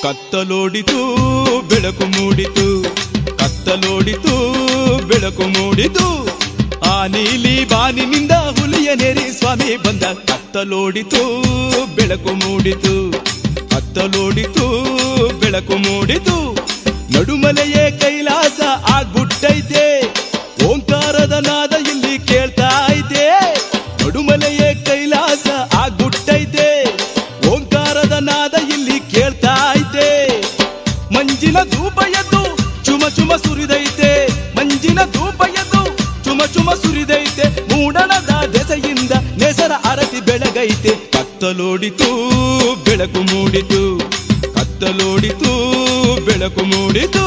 ಕತ್ತಲೋಡಿತು ಬೆಳಕು ಮೂಡಿತು ಕತ್ತಲೋಡಿತು ಬೆಳಕು ಮೂಡಿತು ಆ ನೀಲಿ ಬಾನಿನಿಂದ ಹುಲಿಯ ನೆರಿ ಸ್ವಾಮಿ ಬಂದ ಕತ್ತಲೋಡಿತು ಬೆಳಕು ಮೂಡಿತು ಕತ್ತಲೋಡಿತು ಬೆಳಕು ಮೂಡಿತು ನಡುಮಲೆಯೇ ಕೈಲಾಸ ಆಗ್ಬಿಟ್ಟೈತೆ ಓಂಕಾರದ ನಾದ ಇಲ್ಲಿ ಕೇಳ್ತಾ ಐತೆ ನಡುಮಲೆಯೇ ಕೈಲಾಸ ಆಗ್ಬಿಟ್ಟೈತೆ ಓಂಕಾರದ ನಾದ ಇಲ್ಲಿ ಕೇಳ್ತಾ ಐತೆ ಮಂಜಿನ ಧೂಪ ಎದ್ದು ಚುಮ ಚುಮ ಸುರಿದೈತೆ ಮಂಜಿನ ಧೂಪ ಎದ್ದು ಚುಮ ಚುಮ ಸುರಿದೈತೆ ಮೂಡಣದ ದೆಸೆಯಿಂದ ನೆಸರ ಅರತಿ ಬೆಳಗೈತೆ ಕತ್ತಲೋಡಿತು ಬೆಳಕು ಮೂಡಿತು ಕತ್ತಲೋಡಿತು ಬೆಳಕು ಮೂಡಿತು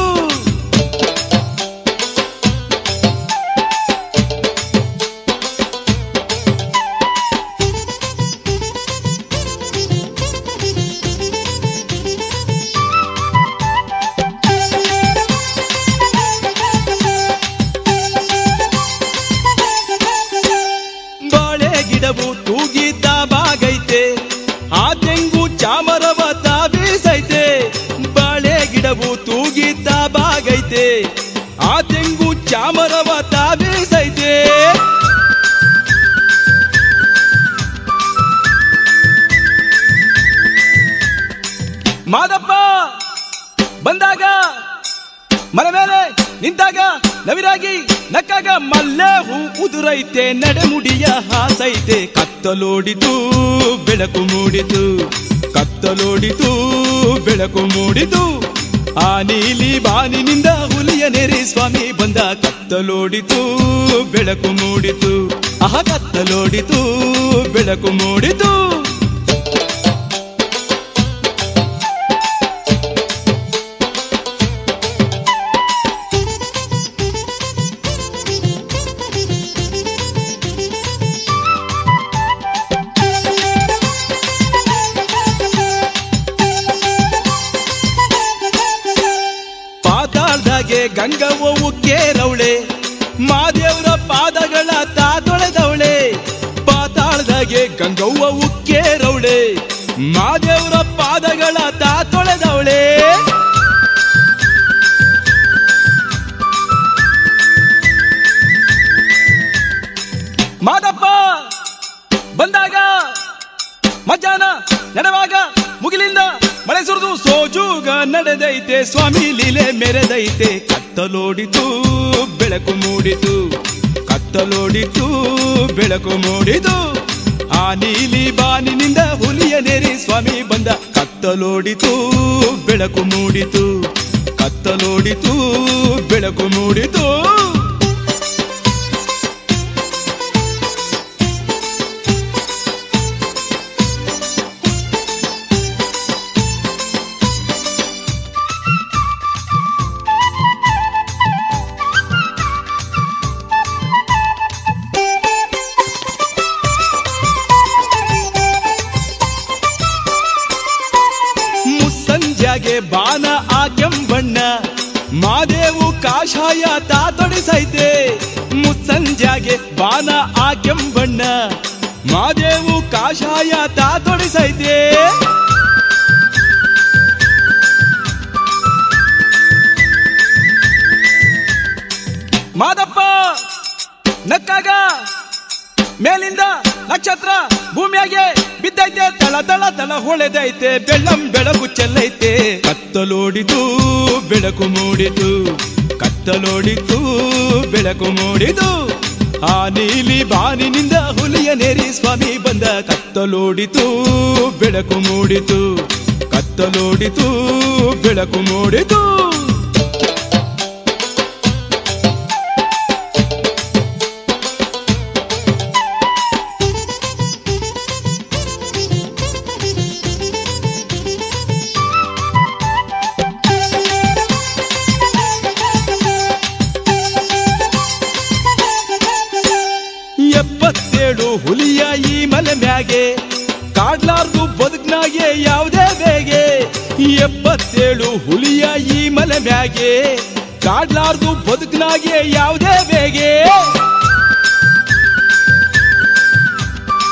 ಬಾಳೆ ಗಿಡವು ತೂಗಿದ್ದ ಬಾಗೈತೆ ಆ ತೆಂಗು ಚಾಮರವ ತಾಬೀಸೈತೆ ಬಾಳೆ ಗಿಡವು ತೂಗಿದ್ದ ಬಾಗೈತೆ ಆ ತೆಂಗು ಚಾಮರವ ತಾಬೀಸೈತೆ ಮಾದಪ್ಪ ಬಂದಾಗ ಮನೆ ಮೇಲೆ ನಿಂತಾಗ ನವಿರಾಗಿ ನಕ್ಕಾಗ ಮಲ್ಲೆ ಹೂ ಉದುರೈತೆ ನಡೆಮುಡಿಯ ಹಾಸೈತೆ ಕತ್ತಲೋಡಿತು ಬೆಳಕು ಮೂಡಿತು ಕತ್ತಲೋಡಿತು ಬೆಳಕು ಮೂಡಿತು ಆ ನೀಲಿ ಬಾನಿನಿಂದ ಹುಲಿಯ ನೆರೆ ಸ್ವಾಮಿ ಬಂದ ಕತ್ತಲೋಡಿತು ಬೆಳಕು ಮೂಡಿತು ಆಹ ಕತ್ತಲೋಡಿತು ಬೆಳಕು ಮೂಡಿತು ಪಾತಾಳ್ದಾಗೆ ಗಂಗವ್ವ ಕೇರವಳೆ ಮಾದೇವ್ರ ಪಾದಗಳ ತಾತೊಳೆದವಳೆ ಪಾತಾಳ್ದಾಗೆ ಗಂಗವ್ವ ಉಕ್ಕೇರವಳೆ ಮಾದೇವ್ರ ಪಾದಗಳ ತಾತೊಳೆದವಳೆ ಮಾದಪ್ಪ ಬಂದಾಗ ಮಧ್ಯಾಹ್ನ ನಡೆವಾಗ ಮುಗಿಲಿಂದ ಮಳೆ ಸುರಿದು ಸೋಜೂಗ ನಡೆದೈತೆ ಸ್ವಾಮಿ ಲೀಲೆ ಮೆರೆದೈತೆ ಕತ್ತಲೋಡಿತು ಬೆಳಕು ಮೂಡಿತು ಕತ್ತಲೋಡಿತು ಬೆಳಕು ಮೂಡಿತು ಆ ನೀಲಿ ಬಾನಿನಿಂದ ಹುಲಿಯ ನೆರೆ ಸ್ವಾಮಿ ಬಂದ ಕತ್ತಲೋಡಿತು ಬೆಳಕು ಮೂಡಿತು ಕತ್ತಲೋಡಿತು ಬೆಳಕು ಮೂಡಿತು ಮುಸ್ಸಂಜೆಗೆ ಬಾನ ಆ ಕೆಂಬಣ್ಣ ಮಾದೇವು ಕಾಷಾಯ ತಾತೊಡಿಸೈತೆ ಮುಸ್ಸಂಜೆಗೆ ಬಾನ ಆ ಕೆಂಬಣ್ಣ ಮಾದೇವು ಕಾಷಾಯ ತಾತೊಡಿಸೈತೆ ಮಾದಪ್ಪ ನಕ್ಕಾಗ ಮೇಲಿಂದ ನಕ್ಷತ್ರ ಭೂಮಿಯಾಗೆ ಬಿದ್ದೈತೆ ತಳ ತಳ ತಳ ಹೊಳೆದೈತೆ ಬೆಳ್ಳಂ ಬೆಳಕು ಚೆಲ್ಲೈತೆ ಕತ್ತಲೋಡಿತು ಬೆಳಕು ಮೂಡಿತು ಕತ್ತಲೋಡಿತು ಬೆಳಕು ಮೂಡಿತು ಆ ನೀಲಿ ಬಾನಿನಿಂದ ಹುಲಿಯ ನೆರಿ ಸ್ವಾಮಿ ಬಂದ ಕತ್ತಲೋಡಿತು ಬೆಳಕು ಮೂಡಿತು ಕತ್ತಲೋಡಿತು ಬೆಳಕು ಮೂಡಿತು ಎಪ್ಪತ್ತೇಳು ಹುಲಿಯ ಈ ಮಲೆ ಮ್ಯಾಗೆ ಕಾಡ್ಲಾರ್ದು ಬದುಕ್ನಾಗೆ ಯಾವುದೇ ಬೇಗೆ ಎಪ್ಪತ್ತೇಳು ಹುಲಿಯ ಈ ಮಲೆ ಮ್ಯಾಗೆ ಕಾಡ್ಲಾರ್ದು ಬದುಕ್ನಾಗೆ ಯಾವುದೇ ಬೇಗೆ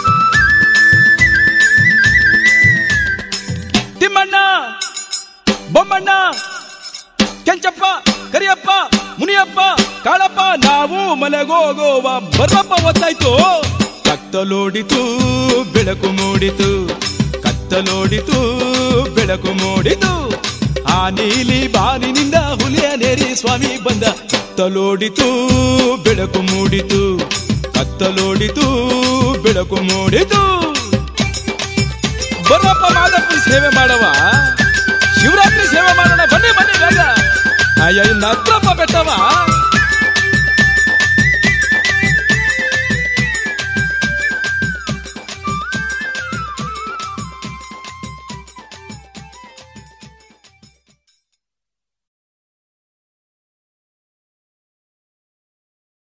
ತಿಮ್ಮಣ್ಣ ಬೊಮ್ಮಣ್ಣ ಕೆಂಚಪ್ಪ ಕರಿಯಪ್ಪ ಮುನಿಯಪ್ಪ ಕಾಳಪ್ಪ ನಾವು ಮನೆಗೋಗೋವ ಬರ್ರಪ್ಪ ಗೊತ್ತಾಯ್ತು ಕತ್ತಲೋಡಿತು ಬೆಳಕು ಮೂಡಿತು ಕತ್ತಲೋಡಿತು ಬೆಳಕು ಮೂಡಿತು ಆ ನೀಲಿ ಬಾನಿನಿಂದ ಹುಲಿಯ ನೇರಿ ಸ್ವಾಮಿ ಬಂದ ಕತ್ತಲೋಡಿತು ಬೆಳಕು ಮೂಡಿತು ಕತ್ತಲೋಡಿತು ಬೆಳಕು ಮೂಡಿತು ಬರ್ರಪ್ಪ ಮಾದಪ್ಪನ ಸೇವೆ ಮಾಡವ ಶಿವರಾತ್ರಿ ಸೇವೆ ಮಾಡೋಣ ಬನ್ನಿ ಬನ್ನಿ ಬೇಗ ಅಯ್ಯ ಇನ್ನ ಹತ್ರಪ್ಪ ಬೆಟ್ಟವ